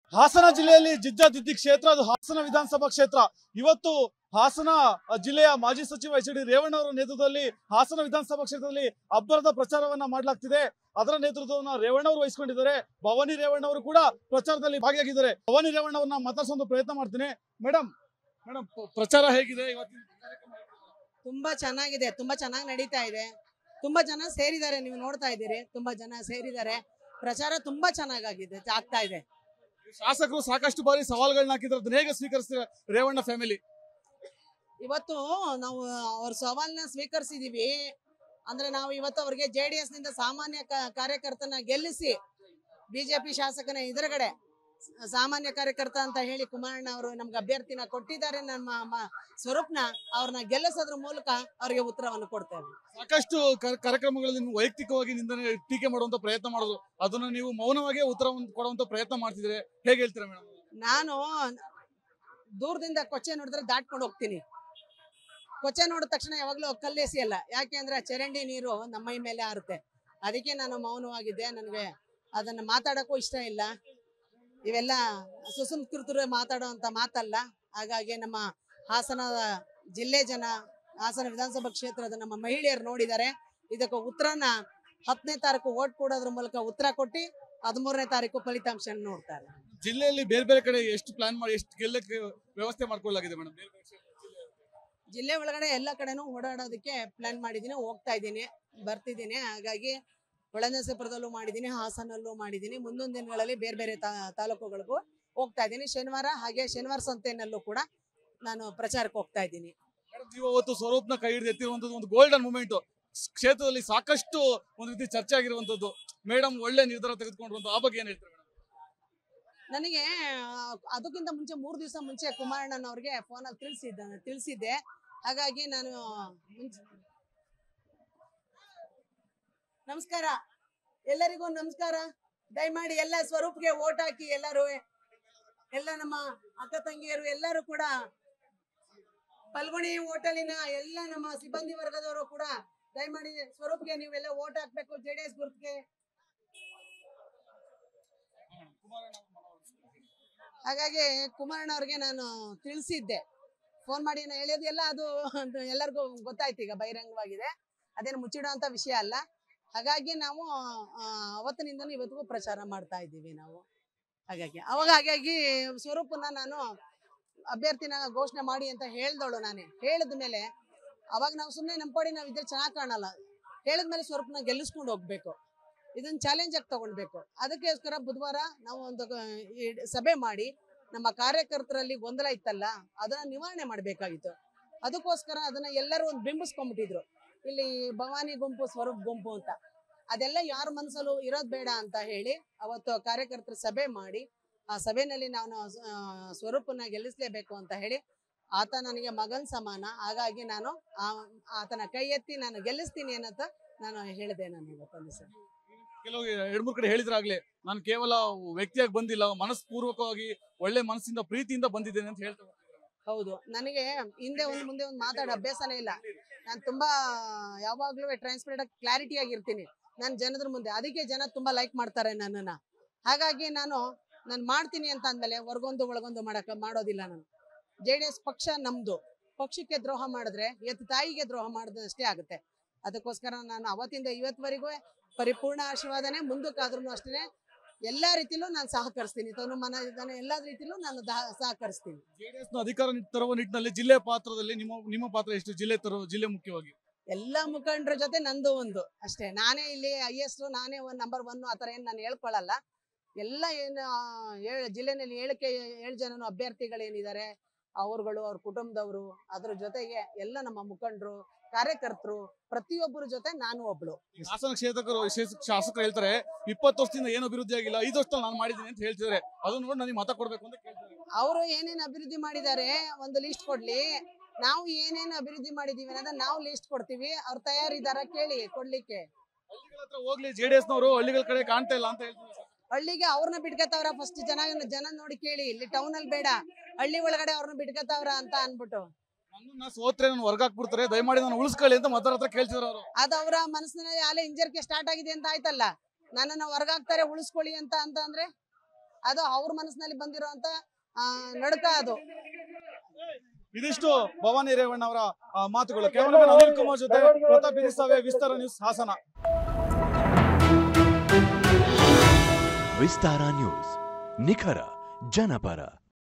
ಹಾಸನ ಜಿಲ್ಲೆಯಲ್ಲಿ ಜಿದ್ದಾಜಿದ್ದಿ ಕ್ಷೇತ್ರ ಅದು ಹಾಸನ ವಿಧಾನಸಭಾ ಕ್ಷೇತ್ರ ಇವತ್ತು ಹಾಸನ ಅ, ಜಿಲ್ಲೆಯ ಮಾಜಿ ಸಚಿವ ಎಚ್ ಡಿ ರೇವಣ್ಣ ಅವರ ನೇತೃತ್ವದಲ್ಲಿ ಹಾಸನ ವಿಧಾನಸಭಾ ಕ್ಷೇತ್ರದಲ್ಲಿ ಅಬ್ಬರದ ಪ್ರಚಾರವನ್ನ ಮಾಡಲಾಗ್ತಿದೆ ಅದರ ನೇತೃತ್ವವನ್ನ ರೇವಣ್ಣ ಅವರು ವಹಿಸಿಕೊಂಡಿದ್ದಾರೆ ಭವಾನಿ ರೇವಣ್ಣ ಅವರು ಕೂಡ ಪ್ರಚಾರದಲ್ಲಿ ಭಾಗಿಯಾಗಿದ್ದಾರೆ ಭವಾನಿ ರೇವಣ್ಣ ಅವ್ರನ್ನ ಮಾತಾಡ್ಸೋ ಪ್ರಯತ್ನ ಮಾಡ್ತೀನಿ ಮೇಡಮ್ ಮೇಡಮ್ ಪ್ರಚಾರ ಹೇಗಿದೆ ಇವತ್ತಿನ ಕಾರ್ಯಕ್ರಮ ತುಂಬಾ ಚೆನ್ನಾಗಿದೆ ತುಂಬಾ ಚೆನ್ನಾಗಿ ನಡೀತಾ ಇದೆ ತುಂಬಾ ಜನ ಸೇರಿದ್ದಾರೆ ನೀವು ನೋಡ್ತಾ ಇದ್ದೀರಿ ತುಂಬಾ ಜನ ಸೇರಿದ್ದಾರೆ ಪ್ರಚಾರ ತುಂಬಾ ಚೆನ್ನಾಗಾಗಿದೆ ಆಗ್ತಾ ಇದೆ ಶಾಸಕರು ಸಾಕಷ್ಟು ಬಾರಿ ಸವಾಲುಗಳನ್ನ ಹಾಕಿದ್ರೆ ಅದನ್ನ ಹೇಗೆ ಸ್ವೀಕರಿಸ್ತೀರಾ ರೇವಣ್ಣ ಫ್ಯಾಮಿಲಿ ಇವತ್ತು ನಾವು ಅವ್ರ ಸವಾಲ್ನ ಸ್ವೀಕರಿಸಿದೀವಿ ಅಂದ್ರೆ ನಾವು ಇವತ್ತು ಅವ್ರಿಗೆ ಜೆ ಡಿ ಎಸ್ ನಿಂದ ಸಾಮಾನ್ಯ ಕ- ಕಾರ್ಯಕರ್ತನ ಗೆಲ್ಲಿಸಿ ಬಿಜೆಪಿ ಶಾಸಕನ ಎದುರುಗಡೆ ಸಾಮಾನ್ಯ ಕಾರ್ಯಕರ್ತ ಅಂತ ಹೇಳಿ ಕುಮಾರಣ್ಣ ಅವರು ನಮ್ಗೆ ಅಭ್ಯರ್ಥಿನ ಕೊಟ್ಟಿದ್ದಾರೆ ನಮ್ಮ ಮ- ಸ್ವರೂಪ್ನ ಅವ್ರನ್ನ ಗೆಲ್ಲಿಸೋದ್ರ ಮೂಲಕ ಅವ್ರಿಗೆ ಉತ್ತರವನ್ನು ಕೊಡ್ತೇವೆ ಸಾಕಷ್ಟು ಕರ್- ಕಾರ್ಯಕ್ರಮಗಳಲ್ಲಿ ನೀವು ವೈಯಕ್ತಿಕವಾಗಿ ನಿಂದನೆ ಟೀಕೆ ಮಾಡುವಂತ ಪ್ರಯತ್ನ ಮಾಡೋದು ಅದನ್ನ ನೀವು ಮೌನವಾಗಿ ಉತ್ತರವನ್ನು ಕೊಡುವಂತ ಪ್ರಯತ್ನ ಮಾಡ್ತಿದ್ರೆ ಹೇಗೆ ಹೇಳ್ತೀರಾ ಮೇಡಮ್ ನಾನು ದೂರದಿಂದ ಕೊಚ್ಚೆ ನೋಡಿದ್ರೆ ದಾಟ್ಕೊಂಡು ಹೋಗ್ತೀನಿ ಕೊಚ್ಚೆ ನೋಡಿದ ತಕ್ಷಣ ಯಾವಾಗಲೂ ಕಲ್ಲೆಸಿ ಅಲ್ಲ ಯಾಕೆ ಅಂದ್ರೆ ಆ ಚರಂಡಿ ನೀರು ನಮ್ಮ ಮೈ ಮೇಲೆ ಹಾರುತ್ತೆ ಅದಕ್ಕೆ ನಾನು ಮೌನವಾಗಿದ್ದೆ ನನಗೆ ಅದನ್ನ ಮಾತಾಡಕ್ಕೂ ಇಷ್ಟ ಇಲ್ಲ ಇವೆಲ್ಲ ಸುಸಂಸ್ಕೃತರು ಮಾತಾಡುವಂತ ಮಾತಲ್ಲ ಹಾಗಾಗಿ ನಮ್ಮ ಹಾಸನ ಜಿಲ್ಲೆ ಜನ ಹಾಸನ ವಿಧಾನಸಭಾ ಕ್ಷೇತ್ರದ ನಮ್ಮ ಮಹಿಳೆಯರು ನೋಡಿದ್ದಾರೆ ಇದಕ್ಕೆ ಉತ್ತರನ ಹತ್ತನೇ ತಾರೀಕು ಓಟ್ ಕೊಡೋದ್ರ ಮೂಲಕ ಉತ್ತರ ಕೊಟ್ಟು ಹದಿಮೂರನೇ ತಾರೀಕು ಫಲಿತಾಂಶ ನೋಡ್ತಾರೆ ಜಿಲ್ಲೆಯಲ್ಲಿ ಬೇರೆ ಬೇರೆ ಕಡೆ ಎಷ್ಟು ಪ್ಲಾನ್ ಮಾಡಿ ಎಷ್ಟು ಗೆಲ್ಲಕ್ಕೆ ವ್ಯವಸ್ಥೆ ಮಾಡ್ಕೊಳ್ಳಲಾಗಿದೆ ಮೇಡಮ್ ಜಿಲ್ಲೆ ಒಳಗಡೆ ಎಲ್ಲ ಕಡೆನೂ ಓಡಾಡೋದಕ್ಕೆ ಪ್ಲಾನ್ ಮಾಡಿದ್ದೀನಿ ಹೋಗ್ತಾ ಇದ್ದೀನಿ ಬರ್ತಿದ್ದೀನಿ ಹಾಗಾಗಿ ಹೊಳೆನರಸೀಪುರದಲ್ಲೂ ಮಾಡಿದ್ದೀನಿ ಹಾಸನಲ್ಲೂ ಮಾಡಿದ್ದೀನಿ ಮುಂದೊಂದು ದಿನಗಳಲ್ಲಿ ಬೇರೆ ಬೇರೆ ತಾ- ತಾಲೂಕುಗಳಿಗೂ ಹೋಗ್ತಾ ಇದ್ದೀನಿ ಶನಿವಾರ ಹಾಗೆ ಶನಿವಾರ ಸಂತೆನಲ್ಲೂ ಕೂಡ ನಾನು ಪ್ರಚಾರಕ್ಕೆ ಹೋಗ್ತಾ ಇದ್ದೀನಿ ನೀವು ಅವತ್ತು ಸ್ವರೂಪ್ನ ಕೈ ಹಿಡಿದು ಎತ್ತಿರುವಂತದ್ದು ಒಂದು ಗೋಲ್ಡನ್ ಮೂಮೆಂಟ್ ಕ್ಷೇತ್ರದಲ್ಲಿ ಸಾಕಷ್ಟು ಒಂದು ರೀತಿ ಚರ್ಚೆ ಆಗಿರುವಂತದ್ದು ಮೇಡಮ್ ಒಳ್ಳೆ ನಿರ್ಧಾರ ತೆಗೆದುಕೊಂಡ್ರು ಆ ಬಗ್ಗೆ ಏನ್ ಹೇಳ್ತಾರೆ ಮೇಡಮ್ ನನಗೆ ಆ, ಅದಕ್ಕಿಂತ ಮುಂಚೆ ಮೂರು ದಿವಸ ಮುಂಚೆ ಕುಮಾರಣ್ಣನವ್ರಿಗೆ ಫೋನಲ್ಲಿ ತಿಳಿಸಿದ್ದ ತಿಳಿಸಿದ್ದೆ ಹಾಗಾಗಿ ನಾನು ಮುಂಚೆ ನಮಸ್ಕಾರ ಎಲ್ಲರಿಗೂ ನಮಸ್ಕಾರ ದಯಮಾಡಿ ಎಲ್ಲ ಸ್ವರೂಪ್ಗೆ ಓಟ್ ಹಾಕಿ ಎಲ್ಲರೂ ಎಲ್ಲ ನಮ್ಮ ಅಕ್ಕ ತಂಗಿಯರು ಎಲ್ಲರೂ ಕೂಡ ಫಲ್ಗುಣಿ ಹೋಟೆಲಿನ ಎಲ್ಲ ನಮ್ಮ ಸಿಬ್ಬಂದಿ ವರ್ಗದವರು ಕೂಡ ದಯಮಾಡಿ ಸ್ವರೂಪ್ಗೆ ನೀವೆಲ್ಲ ಓಟ್ ಹಾಕ್ಬೇಕು ಜೆ ಡಿ ಎಸ್ ಗುರುತಿಗೆ ಹಾಗಾಗಿ ಕುಮಾರಣ್ಣ ಅವ್ರಿಗೆ ನಾನು ತಿಳಿಸಿದ್ದೆ ಫೋನ್ ಮಾಡಿ ನಾನು ಹೇಳಿದ್ದೆಲ್ಲ ಅದು ಅದು ಎಲ್ಲರಿಗೂ ಗೊತ್ತಾಯ್ತು ಈಗ ಬಹಿರಂಗವಾಗಿದೆ ಅದೇನು ಮುಚ್ಚಿಡುವಂತ ವಿಷಯ ಅಲ್ಲ ಹಾಗಾಗಿ ನಾವು ಆ, ಅವತ್ತಿನಿಂದನೂ ಇವತ್ತಿಗೂ ಪ್ರಚಾರ ಮಾಡ್ತಾ ಇದ್ದೀವಿ ನಾವು ಹಾಗಾಗಿ ಅವಾಗ ಹಾಗಾಗಿ ಸ್ವರೂಪನ ನಾನು ಅಭ್ಯರ್ಥಿನ ಘೋಷಣೆ ಮಾಡಿ ಅಂತ ಹೇಳ್ದವಳು ನಾನೇ ಹೇಳಿದ ಮೇಲೆ ಅವಾಗ ನಾವು ಸುಮ್ಮನೆ ನಮ್ಮ ಪಾಡಿ ನಾವು ಇದ್ರೆ ಚೆನ್ನಾಗಿ ಕಾಣಲ್ಲ ಹೇಳಿದ್ಮೇಲೆ ಸ್ವರೂಪನ ಗೆಲ್ಲಿಸ್ಕೊಂಡು ಹೋಗ್ಬೇಕು ಇದನ್ನ ಚಾಲೆಂಜ್ ಆಗಿ ತಗೊಳ್ಬೇಕು ಅದಕ್ಕೋಸ್ಕರ ಬುಧವಾರ ನಾವು ಒಂದು ಗ- ಈ ಸಭೆ ಮಾಡಿ ನಮ್ಮ ಕಾರ್ಯಕರ್ತರಲ್ಲಿ ಗೊಂದಲ ಇತ್ತಲ್ಲ ಅದನ್ನ ನಿವಾರಣೆ ಮಾಡಬೇಕಾಗಿತ್ತು ಅದಕ್ಕೋಸ್ಕರ ಅದನ್ನ ಎಲ್ಲರೂ ಒಂದು ಬಿಂಬಿಸ್ಕೊಂಡ್ಬಿಟ್ಟಿದ್ರು ಇಲ್ಲಿ ಭವಾನಿ ಗುಂಪು ಸ್ವರೂಪ್ ಗುಂಪು ಅಂತ ಅದೆಲ್ಲ ಯಾರ ಮನಸ್ಸಲ್ಲೂ ಇರೋದ್ ಬೇಡ ಅಂತ ಹೇಳಿ ಅವತ್ತು ಕಾರ್ಯಕರ್ತರ ಸಭೆ ಮಾಡಿ ಆ ಸಭೆಯಲ್ಲಿ ನಾನು ಆ, ಸ್ವರೂಪನ ಗೆಲ್ಲಿಸ್ಲೇಬೇಕು ಅಂತ ಹೇಳಿ ಆತ ನನಗೆ ಮಗನ್ ಸಮಾನ ಹಾಗಾಗಿ ನಾನು ಆ- ಆತನ ಕೈ ಎತ್ತಿ ನಾನು ಗೆಲ್ಲಿಸ್ತೀನಿ ಅನ್ನೋದು ನಾನು ಹೇಳಿದೆ ನಾನು ಇವತ್ತೊಂದು ಸಲ ಕೆಲವು ಎರಡ್ ಮೂರ್ ಕಡೆ ಹೇಳಿದ್ರಾಗ್ಲೇ ನಾನು ಕೇವಲ ವ್ಯಕ್ತಿಯಾಗಿ ಬಂದಿಲ್ಲ ಮನಸ್ಪೂರ್ವಕವಾಗಿ ಒಳ್ಳೆ ಮನಸ್ಸಿಂದ ಪ್ರೀತಿಯಿಂದ ಬಂದಿದ್ದೇನೆ ಅಂತ ಹೇಳ್ತಾರೆ ಹೌದು ನನಗೆ ಹಿಂದೆ ಒಂದು ಮುಂದೆ ಒಂದು ಮಾತಾಡೋ ಅಭ್ಯಾಸನೇ ಇಲ್ಲ ನಾನು ತುಂಬಾ ಯಾವಾಗ್ಲೂ ಟ್ರಾನ್ಸ್ಪರೆಂಟ್ ಕ್ಲಾರಿಟಿ ಆಗಿರ್ತೀನಿ ನಾನು ಜನದ್ರ ಮುಂದೆ ಅದಕ್ಕೆ ಜನ ತುಂಬಾ ಲೈಕ್ ಮಾಡ್ತಾರೆ ನನ್ನನ್ನ ಹಾಗಾಗಿ ನಾನು ನಾನು ಮಾಡ್ತೀನಿ ಅಂತ ಅಂದ್ಮೇಲೆ ಹೊರಗೊಂದು ಒಳಗೊಂದು ಮಾಡಕ ಮಾಡೋದಿಲ್ಲ ನಾನು ಜೆ ಡಿ ಎಸ್ ಪಕ್ಷ ನಮ್ದು ಪಕ್ಷಕ್ಕೆ ದ್ರೋಹ ಮಾಡಿದ್ರೆ ಎತ್ತು ತಾಯಿಗೆ ದ್ರೋಹ ಮಾಡಿದಷ್ಟೇ ಆಗುತ್ತೆ ಅದಕ್ಕೋಸ್ಕರ ನಾನು ಅವತ್ತಿಂದ ಇವತ್ತುವರೆಗೂ ಪರಿಪೂರ್ಣ ಆಶೀರ್ವಾದನೆ ಮುಂದಕ್ಕಾದ್ರೂ ಅಷ್ಟೇ ಎಲ್ಲಾ ರೀತಿಲೂ ನಾನು ಸಹಕರಿಸ್ತೀನಿ ತನು ಮನ ಇದನ್ನ ಎಲ್ಲಾ ರೀತಿಲೂ ನಾನು ದಹ- ಸಹಕರಿಸ್ತೀನಿ ಜೆಡಿಎಸ್ ನ ಅಧಿಕಾರ ನಿ- ತರುವ ನಿಟ್ಟಿನಲ್ಲಿ ಜಿಲ್ಲೆ ಪಾತ್ರದಲ್ಲಿ ನಿಮ್ಮ ನಿಮ್ಮ ಪಾತ್ರ ಎಷ್ಟು ಜಿಲ್ಲೆ ತರೋ ಜಿಲ್ಲೆ ಮುಖ್ಯವಾಗಿ ಎಲ್ಲ ಮುಖಂಡರ ಜೊತೆ ನಂದು ಒಂದು ಅಷ್ಟೇ ನಾನೇ ಇಲ್ಲಿ ಹೈಯೆಸ್ಟ್ ನಾನೇ ಒಂದು ನಂಬರ್ ಒನ್ ಆ ಥರ ಏನು ನಾನು ಹೇಳ್ಕೊಳ್ಳಲ್ಲ ಎಲ್ಲ ಏನು ಆ, ಏಳ್ ಜಿಲ್ಲೆನಲ್ಲಿ ಏಳಕ್ಕೆ ಏಳು ಜನನು ಅಭ್ಯರ್ಥಿಗಳೇನಿದ್ದಾರೆ ಅವ್ರುಗಳು ಅವ್ರ ಕುಟುಂಬದವರು ಅದ್ರ ಜೊತೆಗೆ ಎಲ್ಲ ನಮ್ಮ ಮುಖಂಡರು ಕಾರ್ಯಕರ್ತರು ಪ್ರತಿಯೊಬ್ಬರ ಜೊತೆ ನಾನು ಒಬ್ಳು ಹಾಸನ ಕ್ಷೇತ್ರಕರು ಶಾಸ- ಶಾಸಕರು ಹೇಳ್ತಾರೆ ಇಪ್ಪತ್ತು ವರ್ಷದಿಂದ ಏನು ಅಭಿವೃದ್ಧಿ ಆಗಿಲ್ಲ ಐದು ವರ್ಷದಲ್ಲಿ ನಾನು ಮಾಡಿದ್ದೀನಿ ಅಂತ ಹೇಳ್ತಿದ್ದಾರೆ ಅದನ್ನ ನೋಡಿ ನನಗೆ ಮತ ಕೊಡ್ಬೇಕು ಅಂತ ಕೇಳ್ತಾರೆ ಅವರು ಏನೇನು ಅಭಿವೃದ್ಧಿ ಮಾಡಿದ್ದಾರೆ ಒಂದು ಲಿಸ್ಟ್ ಕೊಡ್ಲಿ ನಾವು ಏನೇನು ಅಭಿವೃದ್ಧಿ ಮಾಡಿದೀವಿ ಅನ್ನೋದನ್ನ ನಾವು ಲಿಸ್ಟ್ ಕೊಡ್ತೀವಿ ಅವ್ರು ತಯಾರಿದಾರ ಕೇಳಿ ಕೊಡ್ಲಿಕ್ಕೆ ಹಳ್ಳಿಗಳ ಹತ್ರ ಹೋಗ್ಲಿ ಜೆಡಿಎಸ್ ನವರು ಹಳ್ಳಿಗಳ ಕಡೆ ಕಾಣ್ತಾ ಇಲ್ಲ ಅಂತ ಹೇಳ್ತಾರೆ ಹಳ್ಳಿಗೆ ಅವ್ರನ್ನ ಬಿಟ್ಕತಾವ್ರ ಫಸ್ಟ್ ಜನ ಜನ ನೋಡಿ ಕೇಳಿ ಇಲ್ಲಿ ಟೌನ್ ಅಲ್ಲಿ ಬೇಡ ಹಳ್ಳಿ ಒಳಗಡೆ ಅವ್ರನ್ನ ಬಿಟ್ಕತಾವ್ರ ಅಂತ ಅನ್ಬಿಟ್ಟು ನನ್ನನ್ನ ಸೋತ್ರೆ ನಾನು ಹೊರಗೆ ಹಾಕ್ಬಿಡ್ತಾರೆ ದಯಮಾಡಿ ನಾನು ಉಳಿಸ್ಕೊಳ್ಳಿ ಅಂತ ಮತರ ಹತ್ರ ಕೇಳ್ತಿದ್ರು ಅವರು ಅದು ಅವರ ಮನಸ್ಸಿನಲ್ಲಿ ಅಲ್ಲೇ ಹಿಂಜರಿಕೆ ಸ್ಟಾರ್ಟ್ ಆಗಿದೆ ಅಂತ ಆಯ್ತಲ್ಲ ನನ್ನನ್ನ ಹೊರಗಾಕ್ತಾರೆ ಉಳಿಸ್ಕೊಳ್ಳಿ ಅಂತ ಅಂತ ಅಂದ್ರೆ ಅದು ಅವ್ರ ಮನಸ್ಸಿನಲ್ಲಿ ಬಂದಿರೋಂತ ಆ, ನಡುಕ ಅದು ಇದಿಷ್ಟು ಭವಾನಿ ರೇವಣ್ಣ ಅವರ ಆ, ಮಾತುಗಳು ಕ್ಯಾಮರಾಮನ್ ಅನಿಲ್ ಕುಮಾರ್ ಜೊತೆ ಪ್ರತಾಪ್ ಬಿದಿಸಾವೆ ವಿಸ್ತಾರ ನ್ಯೂಸ್ ಹಾಸನ ವಿಸ್ತಾರ ನ್ಯೂಸ್ ನಿಖರ ಜನಪರ